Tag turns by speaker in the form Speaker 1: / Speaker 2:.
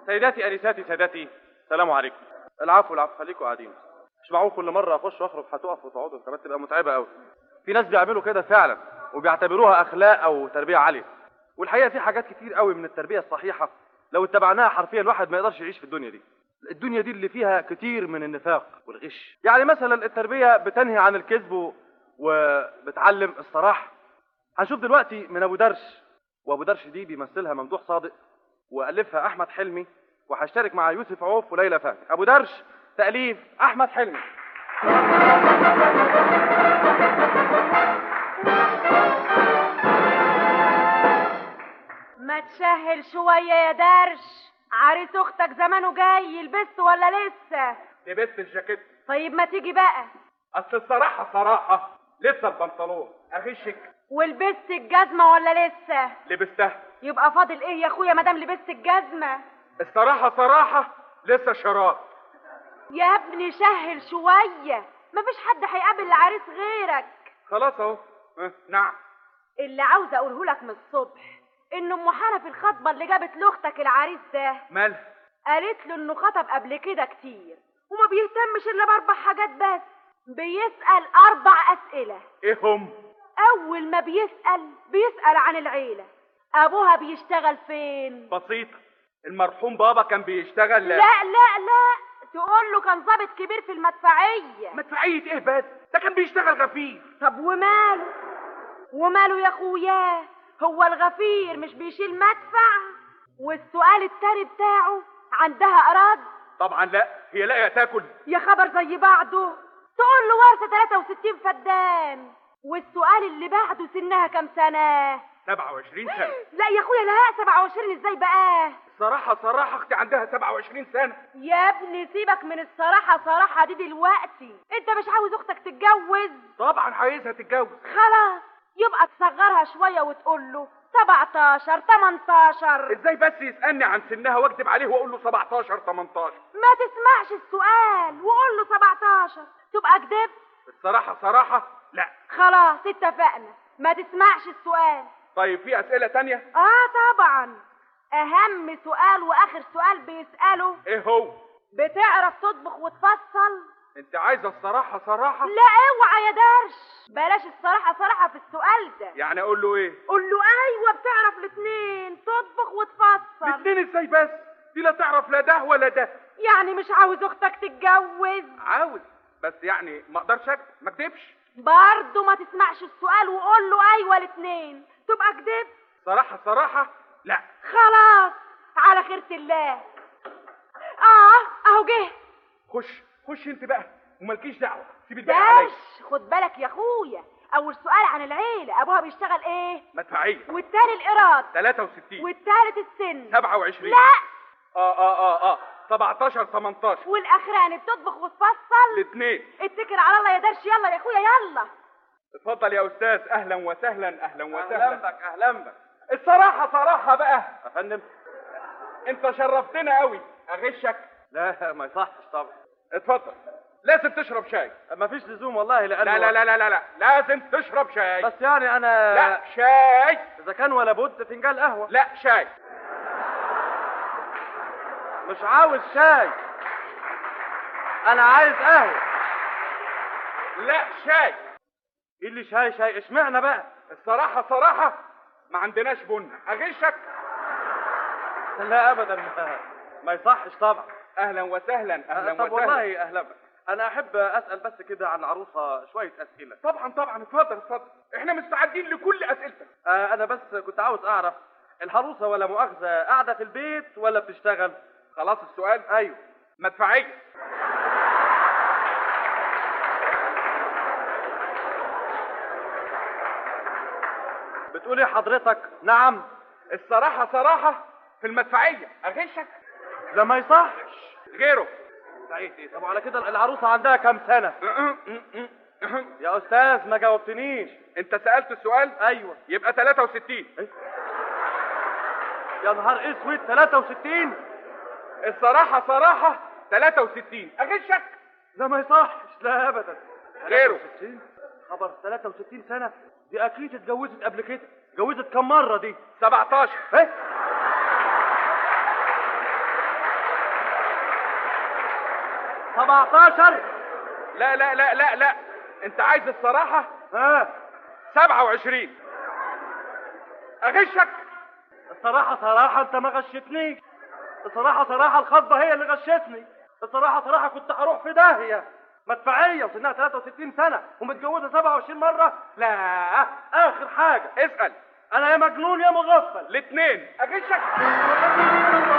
Speaker 1: سيداتي انساتي سادتي السلام عليكم العفو العفو خليكم قاعدين مش معقول كل مره اخش واخرج هتقف وتقعدوا كمان تبقى متعبه قوي في ناس بيعملوا كده فعلا وبيعتبروها اخلاق او تربيه عاليه والحقيقه في حاجات كتير قوي من التربيه الصحيحه لو اتبعناها حرفيا الواحد ما يقدرش يعيش في الدنيا دي الدنيا دي اللي فيها كتير من النفاق والغش يعني مثلا التربيه بتنهي عن الكذب و- وبتعلم الصراحه هنشوف دلوقتي من ابو درش وابو درش دي بيمثلها ممدوح صادق والفها احمد حلمي وهشترك مع يوسف عوف وليلى فهمي ابو درش تاليف احمد حلمي
Speaker 2: ما تسهل شوية يا درش عريس اختك زمانه جاي لبست ولا لسه
Speaker 3: لبست الجاكيت
Speaker 2: طيب ما تيجي بقى
Speaker 3: اصل الصراحه صراحه لسه البنطلون اغشك
Speaker 2: ولبست الجزمة ولا لسه
Speaker 3: لبستها
Speaker 2: يبقى فاضل ايه يا اخويا مادام لبست الجزمة
Speaker 3: الصراحه صراحه لسه شراب
Speaker 2: يا ابني سهل شوية مفيش حد هيقابل العريس غيرك
Speaker 3: خلاص اهو اه، نعم
Speaker 2: اللي عاوزة اقوله لك من الصبح ان ام حنفي الخطبة اللي جابت لاختك العريس ده
Speaker 3: مالها
Speaker 2: قالت له انه خطب قبل كده كتير وما بيهتمش الا باربع حاجات بس بيسأل اربع اسئلة
Speaker 3: ايه هم
Speaker 2: اول ما بيسأل بيسأل عن العيلة ابوها بيشتغل فين
Speaker 3: بسيطه المرحوم بابا كان بيشتغل
Speaker 2: لا لا لا تقول له كان ضابط كبير في المدفعية
Speaker 3: مدفعيه ايه بس ده كان بيشتغل غفير
Speaker 2: طب وماله وماله يا اخويا هو الغفير مش بيشيل مدفع والسؤال التاني بتاعه عندها اراد
Speaker 3: طبعا لا هي لاقيه تاكل
Speaker 2: يا خبر زي بعضه تقول له ورثة 63 فدان والسؤال اللي بعده سنها كام سنة
Speaker 3: 27 سنه
Speaker 2: لا يا اخويا لا 27 ازاي بقى
Speaker 3: صراحه صراحه اختي عندها 27 سنه
Speaker 2: يا ابني سيبك من الصراحة صراحة دي دلوقتي انت مش عاوز اختك تتجوز
Speaker 3: طبعا عايزها تتجوز
Speaker 2: خلاص يبقى تصغرها شوية وتقول له 17 18
Speaker 3: ازاي بس يسالني عن سنها واكذب عليه واقول له 17 18
Speaker 2: ما تسمعش السؤال وقول له 17 تبقى كدبت
Speaker 3: الصراحه صراحه لا
Speaker 2: خلاص اتفقنا ما تسمعش السؤال
Speaker 3: طيب في اسئله تانية
Speaker 2: اه طبعا اهم سؤال واخر سؤال بيسأله
Speaker 3: ايه هو
Speaker 2: بتعرف تطبخ وتفصل
Speaker 3: انت عايزه الصراحه صراحه
Speaker 2: لا اوعى يا درش بلاش الصراحة صراحة في السؤال ده
Speaker 3: يعني اقول له ايه
Speaker 2: قول له ايوه بتعرف الاتنين تطبخ وتفصل
Speaker 3: الاثنين ازاي بس دي لا تعرف لا ده ولا ده
Speaker 2: يعني مش عاوز اختك تتجوز
Speaker 3: عاوز بس يعني ما اقدرش اكذب ما اكذبش
Speaker 2: برضه ما تسمعش السؤال وقول له ايوه الاتنين تبقى كدبت
Speaker 3: صراحه صراحه لا
Speaker 2: خلاص على خيرة الله اه اهو جه
Speaker 3: خش خش انت بقى ومالكيش دعوه سيب الباقي عليا
Speaker 2: داش خد بالك يا اخويا اول سؤال عن العيلة ابوها بيشتغل ايه
Speaker 3: مدفعيه
Speaker 2: والتاني الايراد
Speaker 3: 63
Speaker 2: والتالت السن
Speaker 3: 27
Speaker 2: لا
Speaker 3: اه اه اه اه 17 18
Speaker 2: والاخراني بتطبخ وتفصل
Speaker 3: الاثنين
Speaker 2: اتكل على الله يا درش يلا يا اخويا يلا
Speaker 3: اتفضل يا استاذ اهلا وسهلا اهلا
Speaker 1: اهلا
Speaker 3: وسهلا
Speaker 1: بك اهلا بك
Speaker 3: الصراحه صراحه بقى
Speaker 1: يا فندم
Speaker 3: انت شرفتنا قوي اغشك
Speaker 1: لا ما يصحش طبعا
Speaker 3: اتفضل لازم تشرب شاي
Speaker 1: ما فيش لزوم والله لانه
Speaker 3: لا لا لا لا لا, لا. لازم تشرب شاي
Speaker 1: بس يعني انا
Speaker 3: لا شاي
Speaker 1: اذا كان ولا بد فنجان قهوه
Speaker 3: لا شاي
Speaker 1: مش عاوز شاي انا عايز قهوه
Speaker 3: لا شاي
Speaker 1: ايه اللي شاي شاي اشمعنى بقى
Speaker 3: الصراحه صراحه ما عندناش بن اغشك
Speaker 1: لا ابدا ما, ما يصحش طبعا
Speaker 3: اهلا وسهلا اهلا
Speaker 1: طب
Speaker 3: وسهلا
Speaker 1: والله اهلا بك انا احب اسال بس كده عن العروسه شويه اسئله
Speaker 3: طبعا طبعا اتفضل اتفضل احنا مستعدين لكل اسئلتك
Speaker 1: آه انا بس كنت عاوز اعرف العروسه ولا مؤاخذه قاعده في البيت ولا بتشتغل
Speaker 3: خلاص السؤال
Speaker 1: ايوه
Speaker 3: مدفعيه
Speaker 1: بتقول ايه حضرتك نعم
Speaker 3: الصراحه صراحه في المدفعيه اغشك
Speaker 1: ده ما يصحش
Speaker 3: غيره
Speaker 1: صحيح ايه طب على كده العروسه عندها كام سنه يا استاذ ما جاوبتنيش
Speaker 3: انت سالت السؤال
Speaker 1: ايوه
Speaker 3: يبقى 63
Speaker 1: يا نهار اسود 63
Speaker 3: الصراحه صراحه 63 اغشك
Speaker 1: ده ما يصحش لا ابدا
Speaker 3: غيره
Speaker 1: 63 خبر 63 سنه دي اكيد اتجوزت قبل كده اتجوزت كم مره دي
Speaker 3: 17
Speaker 1: ايه 17
Speaker 3: لا لا لا لا لا انت عايز الصراحة
Speaker 1: ها
Speaker 3: 27 اغشك
Speaker 1: الصراحة صراحة انت ما غشتنيش الصراحة صراحة الخطبة هي اللي غشتني الصراحة صراحة كنت هروح في داهية مدفعية وسنها 63 سنة ومتجوزة 27 مرة لا آخر حاجة
Speaker 3: اسأل
Speaker 1: أنا يا مجنون يا مغفل
Speaker 3: الاثنين اغشك